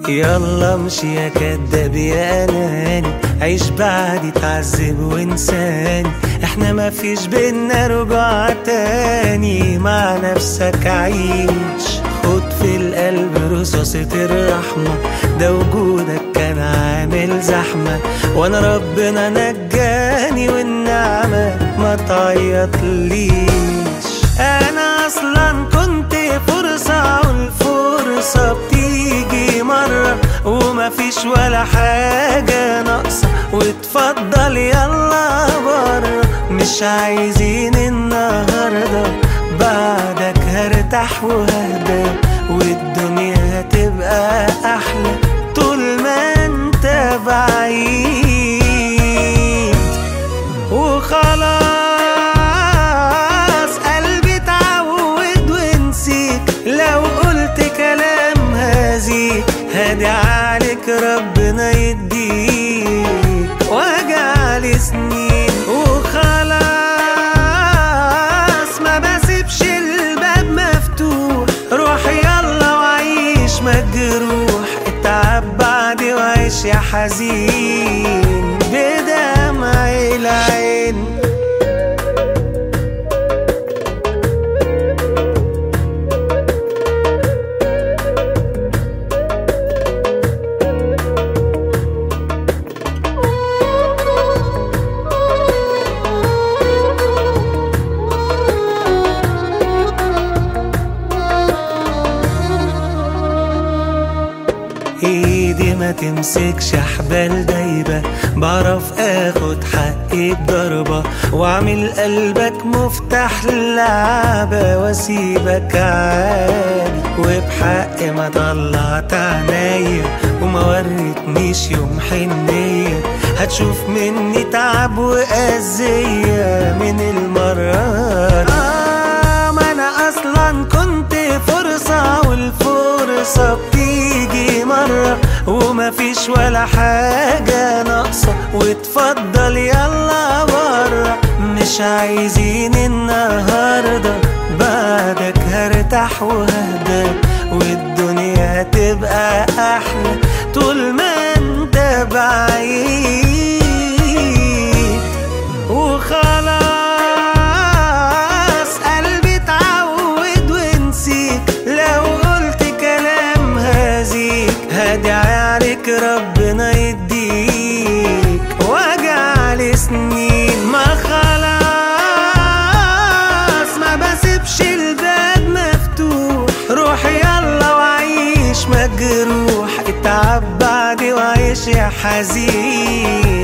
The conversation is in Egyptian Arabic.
يلا امشي يا كداب يا اناني عيش بعدي تعذب وانساني احنا ما فيش بينا رجوع تاني مع نفسك عيش خد في القلب رصاصة الرحمة ده وجودك كان عامل زحمة وانا ربنا نجاني والنعمة ما تعيط ليش انا اصلا كنت فرصة والفرصة بتيجي مرة وما فيش ولا حاجة ناقصة واتفضل يلا بره مش عايزين النهاردة بعدك هرتاح وهدى والدنيا هتبقى احلى طول ما انت بعيد وخلاص قلبي اتعود ونسيك لو قلت كلام هزيك هدي عليك ربنا يديك وجع سنين وخلاص ما بسيبش الباب مفتوح روح يلا وعيش مجروح اتعب بعدي وعيش يا حزين بدمع العين ايدي ما تمسكش حبال دايبة بعرف اخد حقي بضربة واعمل قلبك مفتاح لعبة واسيبك عادي وبحق ما طلعت عينيا وما وريتنيش يوم حنية هتشوف مني تعب وأذية من المرات آه ما أنا أصلا كنت فرصة والفرصة بتيجي مرة وما فيش ولا حاجة ناقصة واتفضل يلا بره مش عايزين النهاردة بعدك هرتاح وهدى والدنيا هتبقى أحلى طول ما انت بعيد وخلاص قلبي اتعود ونسيك لو قلت كلام هزيك هدعي عليك ربنا يديك وجع لسنين ما خلاص ما بسيبش الباب مفتوح روح يلا وعيش مجروح اتعب بعدي وعيش يا حزين